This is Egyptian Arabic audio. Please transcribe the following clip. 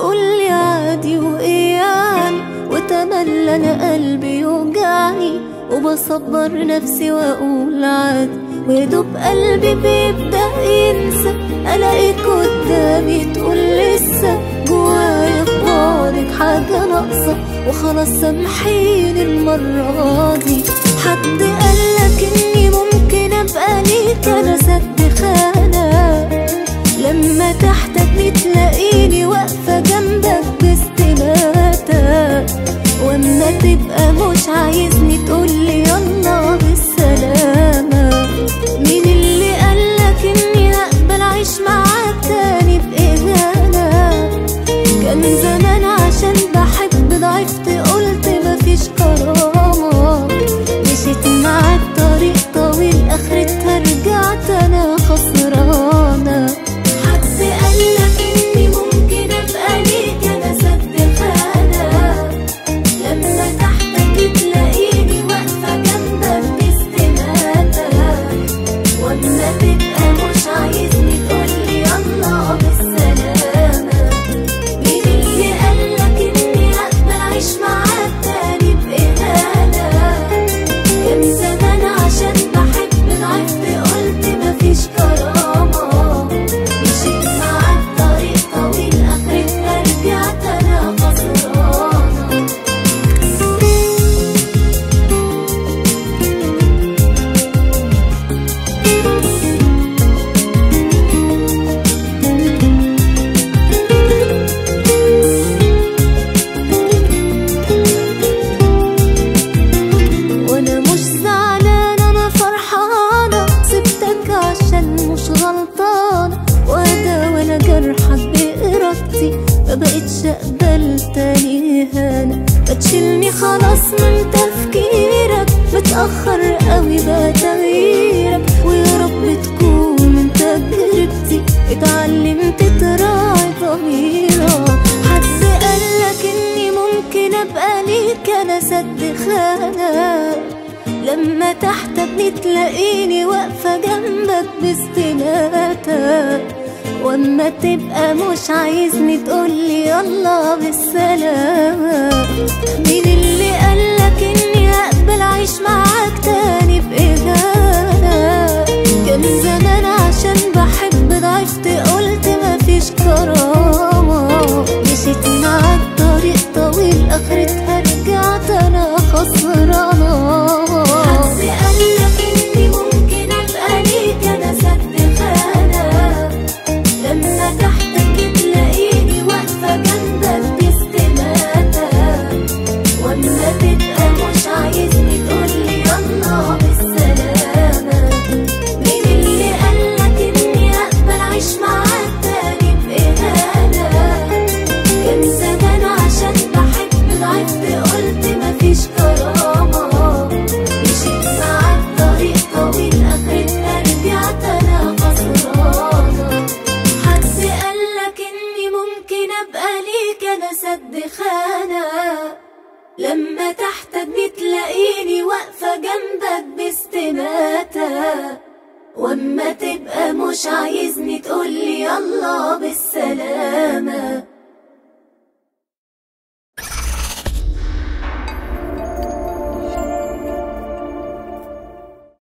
تقولي عادي وايه يعني وتملى انا قلبي يوجعني وبصبر نفسي واقول عادي ويدوب قلبي بيبدأ ينسى الاقيك قدامي تقول لسه جوايا في بعدك حاجة ناقصة وخلاص سامحيني المرة دي حد قالك اني ممكن ابقى ليك انا سد خانة لما تحتاجني تلاقيني واقفة جنبك باستماتة واما تبقى مش عايزني تقولي يلا بالسلامة مين اللي قالك اني هقبل اعيش معاك تاني بإهانة كان زمان عشان بحب ضعفت قلت مفيش كرامة مشيت معاك طريق طويل اخرتها رجعت انا خسرانة حد قالك اني ممكن ابقى ليك انا سد خانة لما تحتاج تلاقيني واقفة جنبك باستماتة واما تبقى مش عايزني تقولي يلا بالسلامة مين اللي قالك اني هقبل اعيش معاك تاني بإهانة كان زمان عشان بحب ضعفت قلت مفيش كرامة مشيت معاك طريق طويل اخرتها رجعت انا خسرانة وانا مش زعلانة انا فرحانة سبتك عشان مش غلطانة وانا وانا جرحك بإرادتي ما بقتش اقبل تاني اهانة بتشيلني خلاص من تفكيرك متأخر قوي بقى تغييرك ويا رب تكون من تجربتي اتعلمت تراعي ضميرك حد قالك اني ممكن ابقى ليك انا سد خانة لما تحتاجني تلاقيني واقفة جنبك باستماتة واما تبقى مش عايزني تقولي يلا بالسلامة مين اللي قالك اني هقبل اعيش معاك تاني بإهانة كان زمان عشان بحب ضعفت قلت مفيش كرامة مشيت معاك طريق طويل اخرتها رجعت انا خسرانة حد قالك اني ممكن ابقى ليك انا سد خانة لما تحتاج تلاقيني واقفة جنبك باستماتة واما تبقى مش عايزني تقولي يلا بالسلامة مين اللي قالك اني اقبل اعيش معاك تاني بإهانة كان زمان عشان بحب ضعفت قلت مفيش كرامة مشيت معاك طريق طويل اخرتها رجعت انا خسرانة حد قالك اني ممكن ابقى ليك انا سد خانة لما تحتاجني تلاقيني واقفة جنبك باستماتة واما تبقى مش عايزني تقولي يلا بالسلامة